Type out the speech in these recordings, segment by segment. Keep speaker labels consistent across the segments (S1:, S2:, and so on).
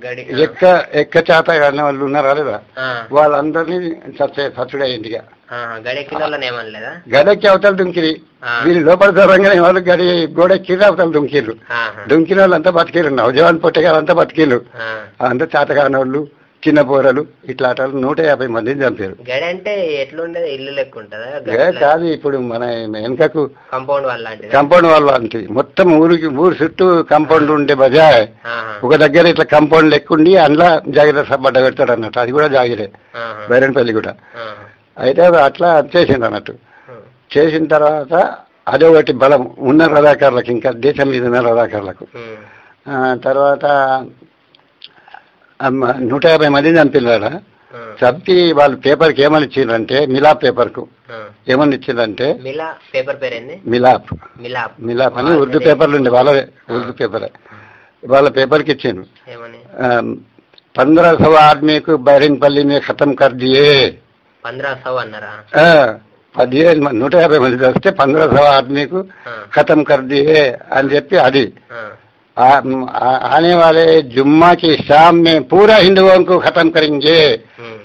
S1: గడి
S2: ఎక్క ఎక్క చేత కానీ వాళ్ళు ఉన్నారా లేదా
S1: ఆ,
S2: వాళ్ళందరినీ చచ్చే చచ్చుడు అయింది ఇక
S1: ఆ, గడెక్కిన వాళ్ళని ఏమనలేదా
S2: గడెక్కి అవతల దుంకిరి
S1: ఆ.
S2: వీళ్ళు లోపల దూరంగానే వాళ్ళు గడి గోడెక్కిర్రు అవతల దుంకిర్రు
S1: ఆహా.
S2: దుంకిన వాళ్ళంతా బతికిర్రు నవజవాన్ పొట్టగాలంతా బతికిర్రు
S1: ఆ.
S2: అంతా చేతకాని వాళ్ళు చిన్న పోరలు ఇట్లా ఆటలు నూట యాభై మందిని చంపారు
S1: గడి అంటే ఎట్లుండేది ఇల్లు లెక్క ఉంటుందా
S2: ఏ కాదు ఇప్పుడు మన వెనకకు
S1: కంపౌండ్ వాళ్ళ లాంటిది
S2: కంపౌండ్ వాళ్ళు అంటే మొత్తం ఊరికి ఊరు చుట్టూ కంపౌండ్ ఉండే బజాయ్
S1: ఆహా.
S2: ఒక దగ్గర ఇట్లా కంపౌండ్ లెక్కుండి అందులో జాగ్రత్త సబ్బడ్డ పెడతాడు అన్నట్టు అది కూడా జాగిరే
S1: ఆహా.
S2: బైరన్పల్లి కూడా
S1: ఆహా.
S2: అయితే అది అట్లా చేసిండు అన్నట్టు
S1: ఆ.
S2: చేసిన తర్వాత అదొకటి బలం ఉన్న రథాకారులకు ఇంకా దేశం మీద ఉన్న రథాకారులకు
S1: ఉమ్.
S2: ఆ, తర్వాత అమ్మ, నూట యాభై మంది చంపినారా
S1: ఆ.
S2: చంపి వాళ్ళు పేపర్కి ఏమని ఇచ్చిండ్రంటే మిలాప్ పేపర్కు
S1: ఆ.
S2: ఏమని ఇచ్చిండ్రంటే
S1: మిలా పేపర్ పేరేంది
S2: మిలాప్
S1: మిలాప్
S2: మిలాప్ అని ఉర్దూ పేపర్లు ఉండే వాళ్ళ ఉర్దూ పేపర్ వాళ్ళ పేపర్కి ఇచ్చిండు
S1: ఏమని
S2: पंद्रह सौ आदमी को बैरिंगपल्ली में खत्म कर दिए
S1: పంద్రా సౌ అన్నారా
S2: ఆ, పదిహేను మంది నూట యాభై మంది వస్తే పంద్రह सौ आदमी को
S1: ఆ.
S2: खत्म कर दिए అని చెప్పి అది
S1: ఆ.
S2: आ- आ- आने वाले जुम्मा की शाम में पूरा हिंदुओं को खत्म करेंगे
S1: ఉమ్.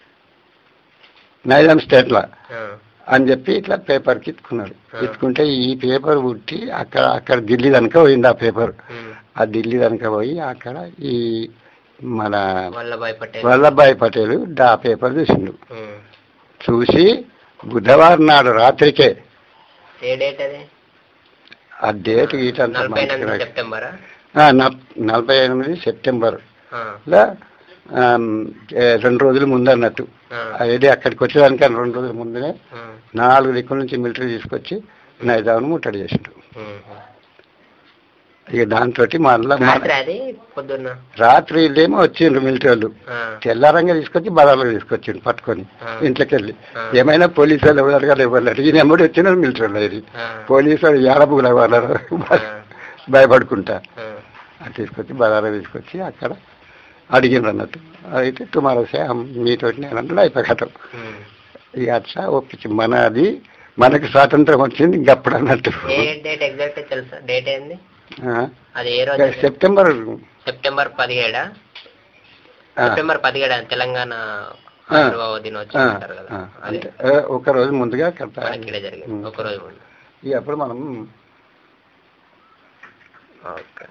S2: నైజాం స్టేట్ లో
S1: ఆ.
S2: అని చెప్పి ఇట్లా పేపర్కి ఇచ్చుకున్నాడు
S1: ఆ.
S2: ఇచ్చుకుంటే ఈ పేపర్ పుట్టి అక్కడ అక్కడ ఢిల్లీ కనుక పోయింది ఆ పేపర్
S1: ఉమ్.
S2: ఆ ఢిల్లీ కనుక పోయి అక్కడ ఈ మన
S1: వల్లభాయ్ పటేల్
S2: వల్లభాయ్ పటేల్ ఆ పేపర్ చూసిండు
S1: ఉమ్.
S2: చూసి బుధవారం నాడు రాత్రికే
S1: ఏ డేట్ అది
S2: ఆ డేట్ గీట అంత
S1: నలభై
S2: మంచిగా
S1: ఎనిమిది
S2: రాసి-
S1: సెప్టెంబరా
S2: ఆ, నప్- నలభై ఎనిమిది సెప్టెంబర్
S1: ఆ.
S2: లో, ఆమ్, ఏ, రెండు రోజుల ముందు అన్నట్టు
S1: ఆ.
S2: అదే అక్కడికి వచ్చేదానికి రెండు రోజుల ముందునే
S1: ఆ.
S2: నాలుగు దిక్కుల నుంచి మిలిటరీ తీసుకొచ్చి నైజాంను ముట్టడి చేసిండు
S1: ఉమ్.
S2: ఇక దాంతో మళ్ళా మన-
S1: రాత్రి అది పొద్దున్న
S2: రాత్రి వీళ్ళేమో వచ్చిండ్రు మిలిటరీ వాళ్ళు
S1: ఆ.
S2: తెల్లారంగా తీసుకొచ్చి బజార్లో తీసుకొచ్చిండు పట్టుకొని
S1: ఆ.
S2: ఇంట్లోకి వెళ్ళి
S1: ఆ.
S2: ఏమైనా పోలీసు వాళ్ళు ఎవరు అడగాలి ఎవరు అడిగి ఈయన ఎమ్మడి వచ్చినారు మిలిటరీ వాళ్ళు ఇది
S1: ఆ.
S2: పోలీసు వాళ్ళు ఏడబుగుల వాళ్ళు
S1: ఆ.
S2: భయపడుకుంటా
S1: ఆ.
S2: అది తీసుకొచ్చి బజార్లో తీసుకొచ్చి అక్కడ అడిగిండ్రు అన్నట్టు అయితే టుమారో సే మీతోటి నేను అన్నట్టు అయిపోయి కథం
S1: ఉమ్.
S2: ఇక అట్లా ఒప్పించి మన అది మనకి స్వాతంత్రం వచ్చింది ఇంకప్పుడు అన్నట్టు
S1: ఏ డేట్ ఎగ్జాక్ట్ తెలుసా డేట్ ఏంది
S2: ఆ.
S1: అది ఏ రోజు
S2: సెప్టెంబర్
S1: సెప్టెంబర్ పదిహేడా
S2: ఆ.
S1: సెప్టెంబర్ పదిహేడు అని తెలంగాణ
S2: ఆ.
S1: ఆవిర్భావ దినోత్సవం
S2: ఆ,
S1: అంటారు కదా
S2: ఆ,
S1: అది
S2: అంతే ఆ, ఒక రోజు ముందుగా కడతా
S1: మనకి ఇక్కడ జరిగింది ఒక రోజు ముందు
S2: ఇక అప్పుడు మనం
S1: ఓకే